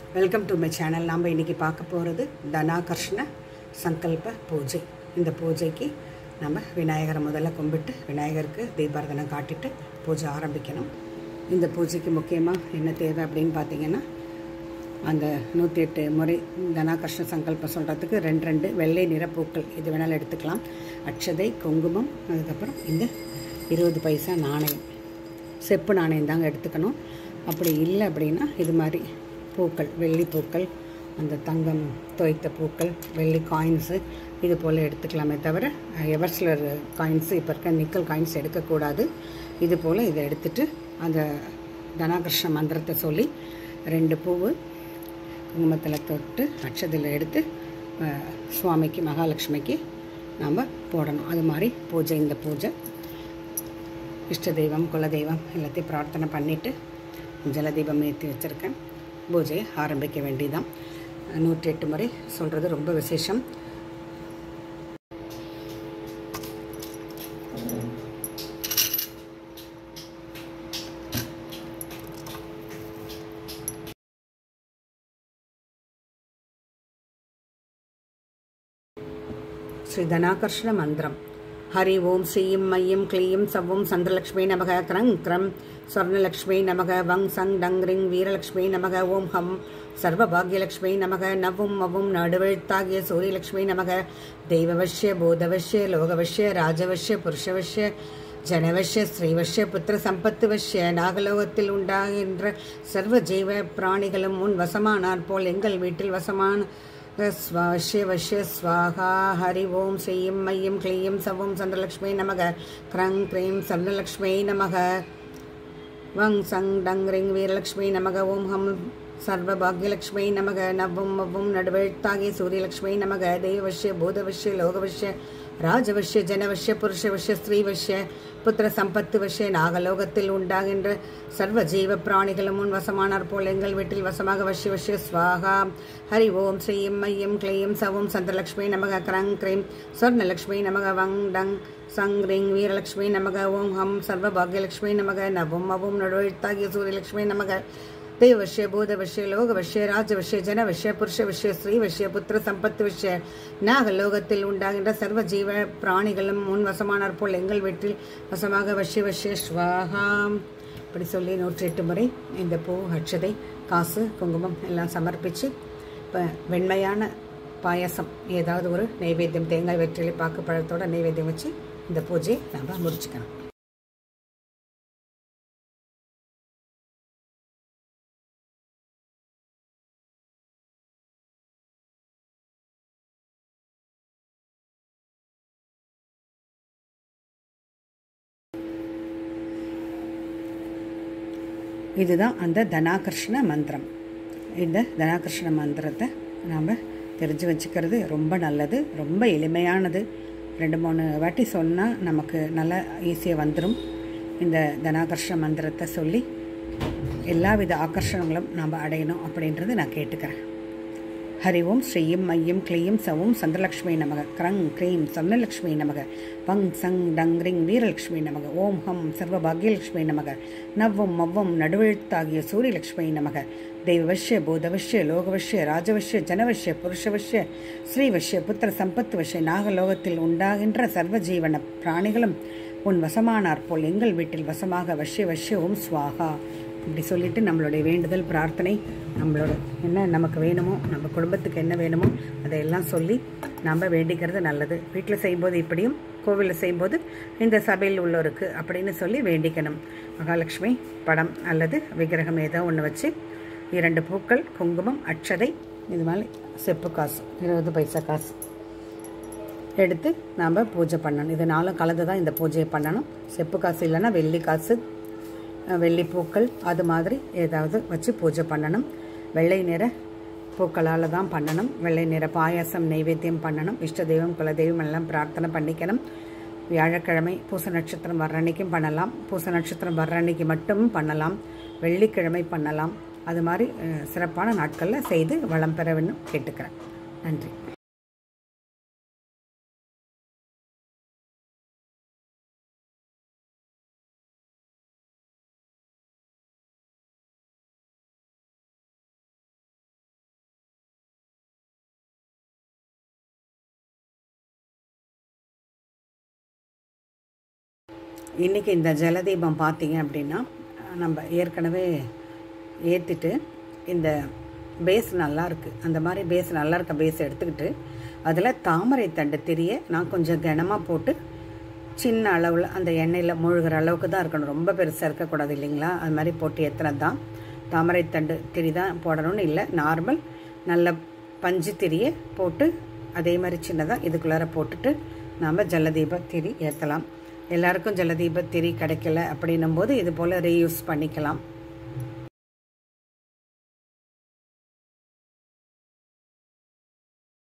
welcome to my channel நாம் இன்றைக்கி பார்க்க போகிறது தனாகர்ஷ்ண சங்கல்ப பூஜை இந்த பூஜைக்கு நம்ம விநாயகரை முதல்ல கும்பிட்டு விநாயகருக்கு தீபாரதனை காட்டிட்டு பூஜை ஆரம்பிக்கணும் இந்த பூஜைக்கு முக்கியமாக என்ன தேவை அப்படின்னு பார்த்தீங்கன்னா அந்த நூற்றி எட்டு முறை தனாகர்ஷ்ண சங்கல்பம் சொல்கிறதுக்கு ரெண்டு ரெண்டு வெள்ளை நிற பூக்கள் இது வேணாலும் எடுத்துக்கலாம் அட்சதை குங்குமம் அதுக்கப்புறம் இந்த இருபது பைசா நாணயம் செப்பு நாணயம் தாங்க எடுத்துக்கணும் அப்படி இல்லை அப்படின்னா இது மாதிரி பூக்கள் வெள்ளி பூக்கள் அந்த தங்கம் தோய்த்த பூக்கள் வெள்ளி காயின்ஸு இது போல் எடுத்துக்கலாமே தவிர எவர்ஸ்லர் காயின்ஸு இப்போ இருக்க நிக்கல் காயின்ஸ் எடுக்கக்கூடாது இது போல் இதை எடுத்துட்டு அந்த தனாகிருஷ்ண மந்திரத்தை சொல்லி ரெண்டு பூவு குங்குமத்தில் தொட்டு அட்சதில் எடுத்து அஹ், சுவாமிக்கு மகாலட்சுமிக்கு நாம் போடணும் அது மாதிரி பூஜை இந்த பூஜை இஷ்ட தெய்வம் குலதெய்வம் எல்லாத்தையும் பிரார்த்தனை பண்ணிவிட்டு ஜலதீபம் ஏற்றி வச்சுருக்கேன் பூஜையை ஆரம்பிக்க வேண்டியதான் நூற்றி எட்டு முறை சொல்கிறது ரொம்ப விசேஷம் ஸ்ரீ தனாகர்ஷ்ண மந்திரம் ஹரி ஓம் ஸ்ரீம் மையம் க்ளீம் சவ்வும் சந்திரலக்ஷ்மி நமக க்ரங் க்ரம் ஸ்வர்ணலக்ஷ்மி நமக வங் சங் டங் ரிங் வீரலக்ஷ்மி நமக ஓம் ஹம் சர்வபாகியலக்ஷ்மி நமக நவும் அவும் நடுவெழுத்தாகிய சூரியலக்ஷ்மி நமக தெய்வவஷ்ய போதவஷ்ய லோகவஷ்ய ராஜவஷ்ய புருஷவஷ்ய ஜனவஷ்ய ஸ்ரீவஷ்ய புத்திர சம்பத்து வஷ்ய நாகலோகத்தில் உண்டாகின்ற சர்வ ஜீவ பிராணிகளும் உன் வசமானார் போல் எங்கள் வீட்டில் வசமான ஸ்வஷ்ய வஷ்ய ஸ்வாகா ஹரி ஓம் ஸ்ரீம் மையம் க்ளீம் சவும் சந்திரலக்ஷ்மி நமக க்ரங் க்ரீம் சந்திரலக்ஷ்மி நமக வங் சங் டங் ரிங் வீரலக்ஷ்மி நமக ஓம் ஹம் சர்வபாகியலக்ஷ்மி நமக நவ்வும் மவ்வும் நடுவெழுத்தாகிய சூரியலக்ஷ்மி நமக தெய்வவஷ்ய பூதவஷ்ய லோகவஷ்ய ராஜவஷ்ய ஜனவஷ்ய புருஷவஷ்ய ஸ்ரீவஷ்ய புத்திர சம்பத்து வஷ்ய நாகலோகத்தில் உண்டாகின்ற சர்வ ஜீவ பிராணிகளும் முன் வசமானார் போல் எங்கள் வீட்டில் வசமாக வஷ்ய வஷ்ய ஸ்வாகா ஹரி ஓம் ஸ்ரீம் மையம் க்ளீம் சவும் சந்திரலக்ஷ்மி நமக க்ரங் க்ரீம் ஸ்வர்ணலக்ஷ்மி நமக வங் டங் சங் ரிங் வீரலக்ஷ்மி நமக ஓம் ஹம் சர்வபாகியலக்ஷ்மி நமக நவும் அவும் நடுவெழுத்தாகிய சூரியலக்ஷ்மி நமக தேவஷ்ய பூதவஷ்ய லோகவஷ்ய ராஜவஷ்ய ஜனவஷ்ய புருஷவஷ்ய ஸ்ரீவஷ்ய புத்திர சம்பத்து வஷ்ய நாகலோகத்தில் உண்டாகின்ற சர்வ ஜீவ பிராணிகளும் முன் வசமானார் போல் எங்கள் வீட்டில் வசமாக வஷ்ய வஷ்ய ஸ்வாகாம் இப்படி சொல்லி நூற்றி எட்டு முறை இந்த பூ அட்சதை காசு குங்குமம் எல்லாம் சமர்ப்பித்து இப்போ வெண்மையான பாயசம் ஏதாவது ஒரு நைவேத்தியம் தேங்காய் வெற்றிலை பாக்கு பழத்தோட நைவேத்தியம் வச்சு இந்த பூஜையை நம்ம முடிச்சுக்கணும் இதுதான் அந்த தனாகர்ஷ்ண மந்திரம் இந்த தனாகர்ஷ்ண மந்திரத்தை நாம் தெரிஞ்சு வச்சுக்கிறது ரொம்ப நல்லது ரொம்ப எளிமையானது ரெண்டு மூணு வாட்டி சொன்னால் நமக்கு நல்லா ஈஸியாக வந்துடும் இந்த தனாகர்ஷ்ண மந்திரத்தை சொல்லி எல்லாவித ஆகர்ஷணங்களும் நாம் அடையணும் அப்படின்றது நான் கேட்டுக்கிறேன் ஹரி ஓம் ஸ்ரீயும் மையம் க்ளீம் சவும் சந்திரலக்ஷ்மி நமக க்ரங் க்ரீம் சந்திரலக்ஷ்மி நமக பங் சங் டங் ரிங் வீரலக்ஷ்மி நமக ஓம் ஹம் சர்வபாகியலக்ஷ்மி நமக நவ்வும் மவ்வும் நடுவெழுத்தாகிய சூரியலக்ஷ்மி நமக தெய்வவஷ்ய பூதவஷ்ய லோகவஷ்ய ராஜவஷ்ய ஜனவஷ்ய புருஷவஷ்ய ஸ்ரீவஷ்ய புத்திர சம்பத்து வஷ்ய நாகலோகத்தில் உண்டாகின்ற சர்வ ஜீவன பிராணிகளும் உன் வசமானார் போல் எங்கள் வீட்டில் வசமாக வஷ்ய வஷ்ய ஓம் ஸ்வாகா இப்படி சொல்லிட்டு நம்மளுடைய வேண்டுதல் பிரார்த்தனை நம்மளோட என்ன நமக்கு வேணுமோ நம்ம குடும்பத்துக்கு என்ன வேணுமோ அதையெல்லாம் சொல்லி நம்ம வேண்டிக்கிறது நல்லது வீட்டில் செய்யும்போது இப்படியும் கோவிலில் செய்யும்போது இந்த சபையில் உள்ளோருக்கு அப்படின்னு சொல்லி வேண்டிக்கணும் மகாலட்சுமி படம் அல்லது விக்கிரகம் ஏதோ ஒன்று வச்சு இரண்டு பூக்கள் குங்குமம் அட்சதை இது மாதிரி செப்பு காசு இருபது பைசா காசு எடுத்து நாம் பூஜை பண்ணணும் இது நாளும் கலந்து தான் இந்த பூஜையை பண்ணணும் செப்பு காசு இல்லைன்னா வெள்ளி காசு வெள்ளி பூக்கள் அது மாதிரி ஏதாவது வச்சு பூஜை பண்ணணும் வெள்ளை நிற பூக்களால் தான் பண்ணணும் வெள்ளை நிற பாயாசம் நைவேத்தியம் பண்ணணும் இஷ்ட தெய்வம் குலதெய்வம் எல்லாம் பிரார்த்தனை பண்ணிக்கணும் வியாழக்கிழமை பூச நட்சத்திரம் வர்ற அன்னைக்கும் பண்ணலாம் பூச நட்சத்திரம் வர்ற அன்னைக்கு மட்டும் பண்ணலாம் வெள்ளிக்கிழமை பண்ணலாம் அது மாதிரி அஹ், சிறப்பான நாட்களில் செய்து வளம் பெற வேண்டும் கேட்டுக்கிறேன் நன்றி இன்றைக்கி இந்த ஜலதீபம் பார்த்தீங்க அப்படின்னா நம்ம ஏற்கனவே ஏற்றிட்டு இந்த பேஸ் நல்லா இருக்குது அந்த மாதிரி பேஸ் நல்லா இருக்க பேஸ் எடுத்துக்கிட்டு அதில் தாமரை தண்டு திரிய நான் கொஞ்சம் கனமாக போட்டு சின்ன அளவில் அந்த எண்ணெயில் மூழ்கிற அளவுக்கு தான் இருக்கணும் ரொம்ப பெருசாக இருக்கக்கூடாது இல்லைங்களா அது மாதிரி போட்டு ஏற்றுனது தான் தாமரை தண்டு திரி தான் போடணும்னு இல்லை நார்மல் நல்ல பஞ்சு திரியை போட்டு அதே மாதிரி சின்னதாக இதுக்குள்ளார போட்டுட்டு நாம் ஜலதீப திரி ஏற்றலாம் எல்லாருக்கும் ஜலதீப திரி கிடைக்கல அப்படின்னும் போது இது போல் ரீயூஸ் பண்ணிக்கலாம்